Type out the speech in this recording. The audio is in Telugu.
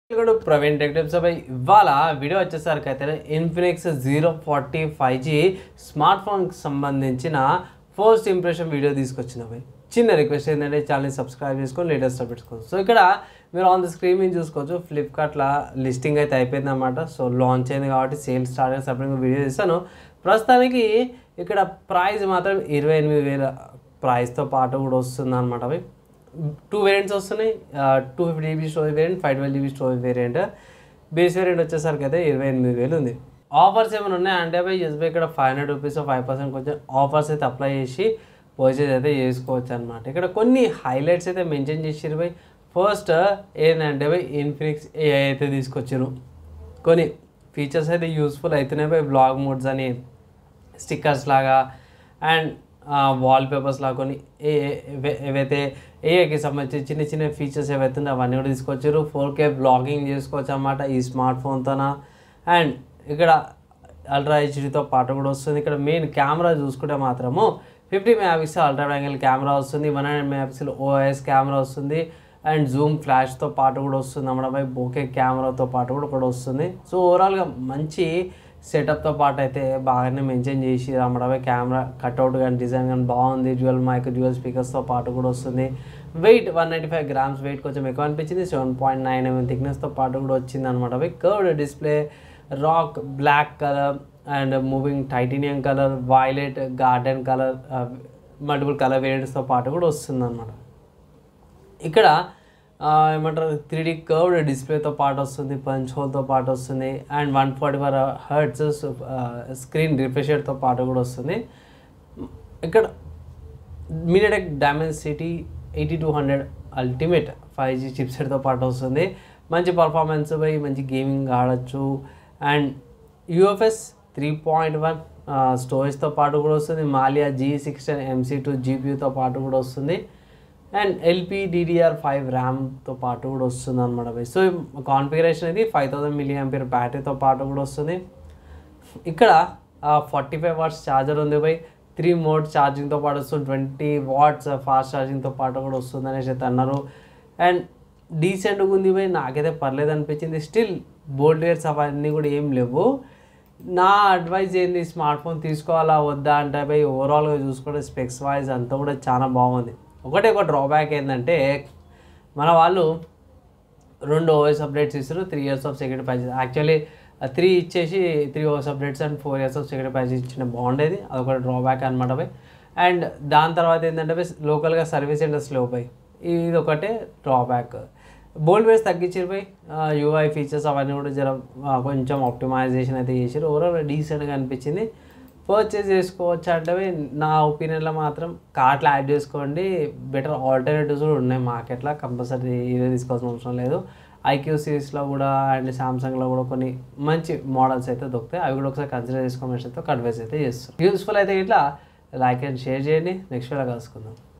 ఇక్కడ ప్రవీణ్ టెక్టివ్ సభ ఇవాళ వీడియో వచ్చేసరికి అయితే Infinix zero forty five G smart ఫోన్కి సంబంధించిన ఫస్ట్ ఇంప్రెషన్ వీడియో తీసుకొచ్చినవి చిన్న రిక్వెస్ట్ ఏంటంటే ఛానల్ని సబ్స్క్రైబ్ చేసుకొని లేటెస్ట్ పెట్టుకోవచ్చు సో ఇక్కడ మీరు ఆన్ ద స్క్రీన్ మీద చూసుకోవచ్చు ఫ్లిప్కార్ట్లో లిస్టింగ్ అయితే అయిపోయింది అనమాట సో లాంచ్ అయింది కాబట్టి సేల్ స్టార్ట్ అయిన సపరేట్గా వీడియో తీస్తాను ప్రస్తుతానికి ఇక్కడ ప్రైస్ మాత్రం ఇరవై ఎనిమిది వేల ప్రైస్తో పాటు కూడా వస్తుంది అనమాట అవి టూ వేరియంట్స్ వస్తున్నాయి two fifty GB storage variant five twelve GB storage variant base variant వచ్చేసరికి అయితే ఇరవై ఎనిమిది వేలు ఉంది ఆఫర్స్ ఏమైనా ఉన్నాయి అంటే అవి ఎస్బీ ఇక్కడ five hundred rupees five percent కొంచెం ఆఫర్స్ అయితే అప్లై చేసి పర్చేజ్ అయితే చేసుకోవచ్చు అనమాట ఇక్కడ కొన్ని హైలైట్స్ అయితే మెన్షన్ చేసిరు బై ఫస్ట్ ఏంటంటే బై ఇన్ఫినిక్స్ ఏఐ అయితే తీసుకొచ్చారు కొన్ని ఫీచర్స్ అయితే యూస్ఫుల్ అవుతున్నాయి బై బ్లాగ్ మోడ్స్ అని స్టిక్కర్స్ లాగా అండ్ వాల్ పేపర్స్ లాగా కొన్ని ఏ ఏవై- ఏవైతే ఏఐకి సంబంధించి చిన్న చిన్న ఫీచర్స్ ఏవైతే ఉన్నాయో అవన్నీ కూడా తీసుకొచ్చారు ఫోర్ కే బ్లాగింగ్ చేసుకోవచ్చు అన్నమాట ఈ స్మార్ట్ ఫోన్తోన అండ్ ఇక్కడ అల్ట్రా హెచ్డీతో పాటు కూడా వస్తుంది ఇక్కడ మెయిన్ కెమెరా చూసుకుంటే మాత్రము fifty megapixel ultra angle camera వస్తుంది one hundred megapixel OS camera వస్తుంది అండ్ జూమ్ ఫ్లాష్తో పాటు కూడా వస్తుంది అన్నమాట బోకే కెమెరాతో పాటు కూడా కూడా వస్తుంది సో ఓవరాల్గా మంచి సెటప్తో పాటు అయితే బాగానే మెన్షన్ చేసి అమ్మడమే కెమెరా కట్అవుట్ కానీ డిజైన్ కానీ బాగుంది డ్యూయల్ మైక్ డ్యూయల్ స్పీకర్స్తో పాటు కూడా వస్తుంది weight one ninety five grams weight కొంచెం ఎక్కువ అనిపించింది సెవెన్ పాయింట్ నైన్ ఎంఎం థిక్నెస్తో పాటు కూడా వచ్చింది అనమాట అవి curved display rock black colour and moving titanium colour violet garden colour multiple colour వేరియంట్స్తో పాటు కూడా వస్తుంది అనమాట ఇక్కడ ఆ, ఏమంటారు త్రీ డీ కర్వ్డ్ డిస్ప్లేతో పాటు వస్తుంది పంచ్ హోల్తో పాటు వస్తుంది and one forty four hertz screen రిఫ్రెషర్తో పాటు కూడా వస్తుంది ఇక్కడ MediaTek Dimensity eighty two hundred ultimate five G చిప్సెట్తో పాటు వస్తుంది మంచి పర్ఫార్మెన్స్ పై మంచి గేమింగ్ ఆడచ్చు and UFS three point one స్టోరేజ్తో పాటు కూడా వస్తుంది Mali G sixteen MC two జీపీయూతో పాటు కూడా వస్తుంది అండ్ ఎల్పీ డిడిఆర్ ఫైవ్ ర్యామ్తో పాటు కూడా వస్తుంది అనమాట సో కాన్ఫిగరేషన్ అనేది ఫైవ్ థౌసండ్ మిలీ ఎంపీర్ బ్యాటరీతో పాటు కూడా వస్తుంది ఇక్కడ ఫార్టీ ఫైవ్ వాట్స్ ఛార్జర్ ఉంది బై త్రీ మోడ్ ఛార్జింగ్తో పాటు వస్తుంది ట్వంటీ వాట్స్ ఫాస్ట్ ఛార్జింగ్తో పాటు కూడా వస్తుంది అనేసి అయితే అన్నారు అండ్ డీసెంట్గా ఉంది బై నాకైతే పర్లేదు అనిపించింది స్టిల్ బోల్డ్ వేర్స్ అవన్నీ కూడా ఏం లేవు నా అడ్వైజ్ ఏంది స్మార్ట్ ఫోన్ తీసుకోవాలా వద్దా అంటే బై ఓవరాల్గా చూసుకుంటే స్పెక్స్ వైజ్ అంతా కూడా చాలా బాగుంది ఒకటే ఒక డ్రాబ్యాక్ ఏంటంటే మన వాళ్ళు రెండు ఓఎస్ అప్డేట్స్ ఇస్తారు three years of security patches actually three ఇచ్చేసి three OS updates and four years of security patches ఇచ్చిన బాగుండేది అదొక డ్రాబ్యాక్ అనమాట బై అండ్ దాని తర్వాత ఏంటంటే బై లోకల్గా సర్వీస్ సెంటర్స్ లేవు బై ఇది ఒకటే డ్రాబ్యాక్ బోల్డ్ వేస్ తగ్గించారు బై యూఐ ఫీచర్స్ అవన్నీ కూడా జర ఆ, కొంచెం ఆప్టిమైజేషన్ అయితే చేసారు ఓవరాల్ డీసెంట్గా అనిపించింది పర్చేస్ చేసుకోవచ్చు అంటే బై నా ఒపీనియన్లో మాత్రం కార్ట్లో యాడ్ చేసుకోండి బెటర్ ఆల్టర్నేటివ్స్ కూడా ఉన్నాయి మార్కెట్లో కంపల్సరీ ఇదే తీసుకోవాల్సిన అవసరం లేదు ఐక్యూ సిరీస్లో కూడా అండ్ సామ్సంగ్లో కూడా కొన్ని మంచి మోడల్స్ అయితే దొరుకుతాయి అవి కూడా ఒకసారి కన్సిడర్ చేసుకోమని అయితే అడ్వైస్ అయితే చేస్తారు యూస్ఫుల్ అయితే ఇట్లా లైక్ అండ్ షేర్ చేయండి నెక్స్ట్ వీడియో కలుసుకుందాం